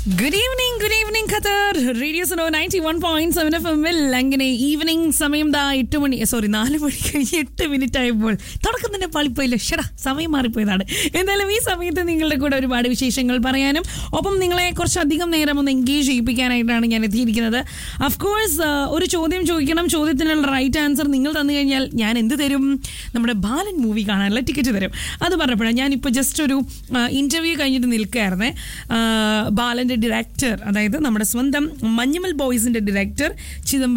good evening good evening Qatar radio സനോ ninety one point seven F എമ്മിൽ അങ്ങനെ evening സമയം ദാ എട്ട് മണി സോറി നാല് മണി കഴിഞ്ഞ് എട്ട് മിനിറ്റ് ആയപ്പോൾ തുടക്കം തന്നെ പാളിപ്പോയില്ല ഷടാ സമയം മാറിപ്പോയതാണ് എന്തായാലും ഈ സമയത്ത് നിങ്ങളുടെ കൂടെ ഒരുപാട് വിശേഷങ്ങൾ പറയാനും ഒപ്പം നിങ്ങളെ കുറച്ചധികം നേരം ഒന്ന് എൻഗേജ് ചെയ്യിപ്പിക്കാനായിട്ടാണ് ഞാൻ എത്തിയിരിക്കുന്നത് അഫ്കോഴ്സ് ഒരു ചോദ്യം ചോദിക്കണം ചോദ്യത്തിനുള്ള റൈറ്റ് ആൻസർ നിങ്ങൾ തന്നു കഴിഞ്ഞാൽ ഞാൻ എന്ത് തരും നമ്മുടെ ബാലൻ മൂവി കാണാനുള്ള ടിക്കറ്റ് തരും അത് പറഞ്ഞപ്പോഴാണ് ഞാനിപ്പോൾ ജസ്റ്റ് ഒരു ഇന്റർവ്യൂ കഴിഞ്ഞിട്ട് നിൽക്കുകയായിരുന്നേ ആ, ബാലന്റെ ഡയറക്ടർ അതായത് നമ്മുടെ സ്വന്തം മഞ്ഞുമൽ ബോയ്സിന്റെ ഡയറക്ടർ ചിദംബരം